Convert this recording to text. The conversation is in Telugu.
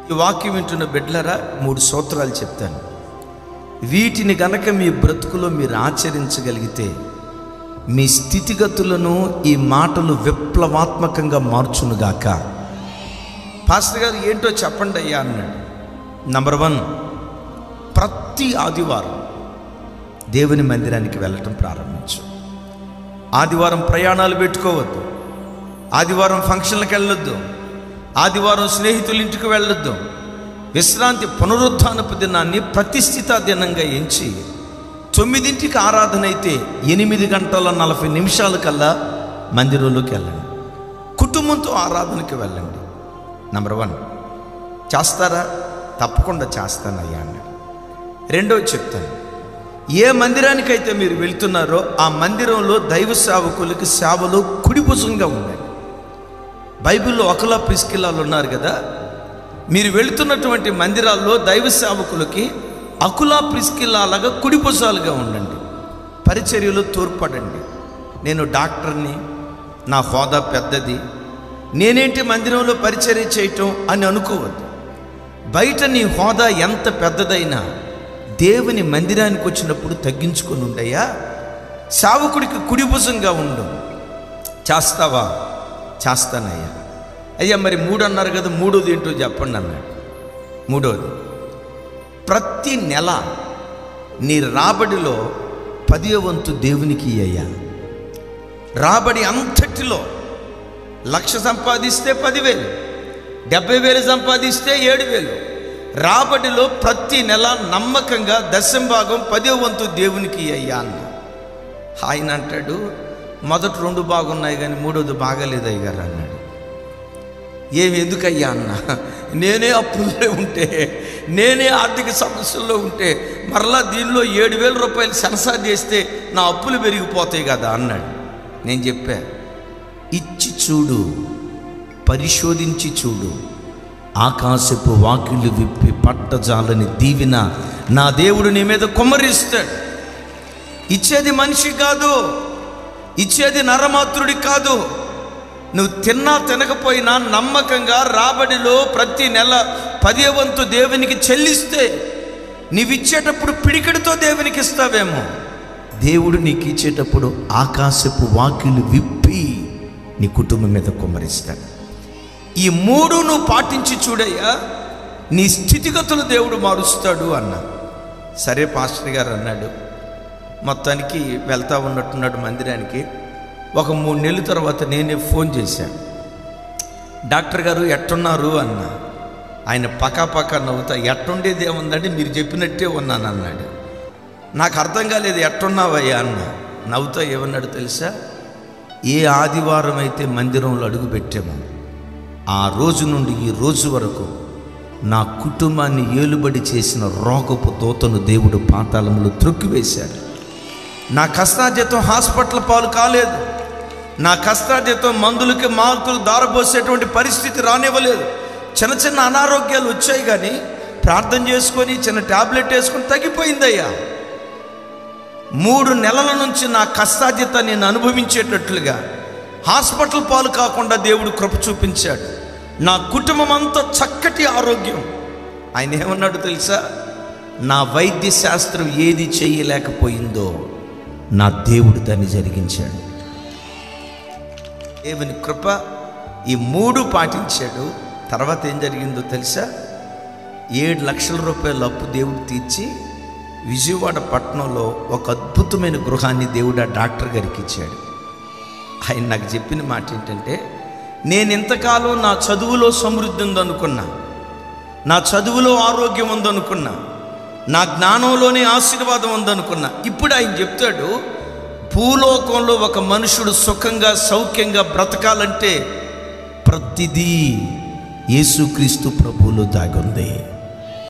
ఈ వాక్యం వింటున్న బిడ్డలరా మూడు సూత్రాలు చెప్తాను వీటిని గనక మీ బ్రతుకులో మీరు ఆచరించగలిగితే మీ స్థితిగతులను ఈ మాటలు విప్లవాత్మకంగా మార్చునుగాక పాస్టర్ గారు ఏంటో చెప్పండి అయ్యా అన్నాడు నంబర్ వన్ ప్రతి ఆదివారం దేవుని మందిరానికి వెళ్ళటం ప్రారంభించు ఆదివారం ప్రయాణాలు పెట్టుకోవద్దు ఆదివారం ఫంక్షన్లకు వెళ్ళొద్దు ఆదివారం స్నేహితుల ఇంటికి వెళ్ళొద్దు విశ్రాంతి పునరుత్థానపు దినాన్ని ప్రతిష్ఠిత దినంగా ఎంచి తొమ్మిదింటికి ఆరాధన అయితే ఎనిమిది గంటల నలభై నిమిషాల కల్లా మందిరంలోకి వెళ్ళండి కుటుంబంతో ఆరాధనకి వెళ్ళండి నంబర్ వన్ చేస్తారా తప్పకుండా చేస్తానయ్యా అన్నాడు రెండోది చెప్తాను ఏ మందిరానికైతే మీరు వెళ్తున్నారో ఆ మందిరంలో దైవ సేవకులకి సేవలు కుడిభుజంగా ఉండండి బైబిల్లో ఒకలా ప్రిస్కిల్లాలు ఉన్నారు కదా మీరు వెళుతున్నటువంటి మందిరాల్లో దైవ సేవకులకి అకులా ప్రిస్కిల్లాలాగా కుడిభుజాలుగా ఉండండి పరిచర్యలో తోడ్పడండి నేను డాక్టర్ని నా హోదా పెద్దది నేనేంటి మందిరంలో పరిచర్య చేయటం అని అనుకోవద్దు బయట నీ హోదా ఎంత పెద్దదైనా దేవుని మందిరానికి వచ్చినప్పుడు తగ్గించుకొని ఉండయ్యా సావకుడికి కుడిభుజంగా ఉండు చేస్తావా చేస్తానయ్యా అయ్యా మరి మూడు అన్నారు కదా మూడోది ఏంటో చెప్పండి అన్నాడు మూడోది ప్రతి నెల నీ రాబడిలో పదివ వంతు దేవునికి అయ్యా రాబడి అంతటిలో లక్ష సంపాదిస్తే పదివేలు డెబ్బై వేలు సంపాదిస్తే ఏడు వేలు రాబడిలో ప్రతి నెల నమ్మకంగా దశంభాగం పదో వంతు దేవునికి అయ్యా అన్న ఆయన అంటాడు మొదటి రెండు బాగున్నాయి కానీ మూడోది బాగాలేదు అయ్యారు అన్నాడు ఏమి ఎందుకయ్యా అన్న నేనే అప్పుల్లో ఉంటే నేనే ఆర్థిక సమస్యల్లో ఉంటే మరలా దీనిలో ఏడు వేల రూపాయలు సెన్సా చేస్తే నా అప్పులు పెరిగిపోతాయి కదా అన్నాడు నేను చెప్పా ఇచ్చి చూడు పరిశోధించి చూడు ఆకాశపు వాకిళ్ళు విప్పి పట్టజాలని దీవిన నా దేవుడు నీ మీద కుమ్మరిస్తాడు ఇచ్చేది మనిషి కాదు ఇచ్చేది నరమాతృడి కాదు నువ్వు తిన్నా తినకపోయినా నమ్మకంగా రాబడిలో ప్రతి నెల పదే వంతు దేవునికి చెల్లిస్తే నీవిచ్చేటప్పుడు పిడికిడితో దేవునికి ఇస్తావేమో దేవుడు నీకు ఇచ్చేటప్పుడు ఆకాశపు వాకిలు విప్పి నీ కుటుంబం మీద కుమ్మరిస్తాడు ఈ మూడు నువ్వు పాటించి చూడయ్యా నీ స్థితిగతులు దేవుడు మారుస్తాడు అన్న సరే పాస్టర్ గారు అన్నాడు మొత్తానికి వెళ్తా ఉన్నట్టున్నాడు మందిరానికి ఒక మూడు నెలల తర్వాత నేనే ఫోన్ చేశాను డాక్టర్ గారు ఎట్టున్నారు అన్న ఆయన పక్క పక్క నవ్వుతా ఎట్టుండేది ఏముందంటే మీరు చెప్పినట్టే ఉన్నాను అన్నాడు నాకు అర్థం కాలేదు ఎట్టున్నావయ్యా అన్న నవ్వుతా ఏమన్నాడు తెలుసా ఏ ఆదివారం అయితే మందిరంలో అడుగు పెట్టామో ఆ రోజు నుండి ఈ రోజు వరకు నా కుటుంబాన్ని ఏలుబడి చేసిన రోగపు దోతను దేవుడు పాతాళంలో త్రొక్కివేశాడు నా కష్టార్జితం హాస్పిటల్ పాలు కాలేదు నా కష్టార్జితం మందులకి మార్కులు దారపోసేటువంటి పరిస్థితి రానివ్వలేదు చిన్న చిన్న అనారోగ్యాలు వచ్చాయి కానీ ప్రార్థన చేసుకొని చిన్న ట్యాబ్లెట్ వేసుకొని తగ్గిపోయిందయ్యా మూడు నెలల నుంచి నా కష్టార్జిత నేను అనుభవించేటట్లుగా హాస్పిటల్ పాలు కాకుండా దేవుడు కృప చూపించాడు నా కుటుంబం అంతా చక్కటి ఆరోగ్యం ఆయన ఏమన్నాడు తెలుసా నా వైద్య శాస్త్రం ఏది చేయలేకపోయిందో నా దేవుడు దాన్ని జరిగించాడు దేవుని కృప ఈ మూడు పాటించాడు తర్వాత ఏం జరిగిందో తెలుసా ఏడు లక్షల రూపాయల అప్పు దేవుడు తీర్చి విజయవాడ పట్టణంలో ఒక అద్భుతమైన గృహాన్ని దేవుడు ఆ డాక్టర్ గారికి ఇచ్చాడు ఆయన నాకు చెప్పిన మాట ఏంటంటే నేను ఇంతకాలం నా చదువులో సమృద్ధి ఉందనుకున్నా నా చదువులో ఆరోగ్యం ఉందనుకున్నా నా జ్ఞానంలోనే ఆశీర్వాదం ఉందనుకున్నా ఇప్పుడు ఆయన చెప్తాడు భూలోకంలో ఒక మనుషుడు సుఖంగా సౌఖ్యంగా బ్రతకాలంటే ప్రతిదీ యేసుక్రీస్తు ప్రభువులో దాగుంది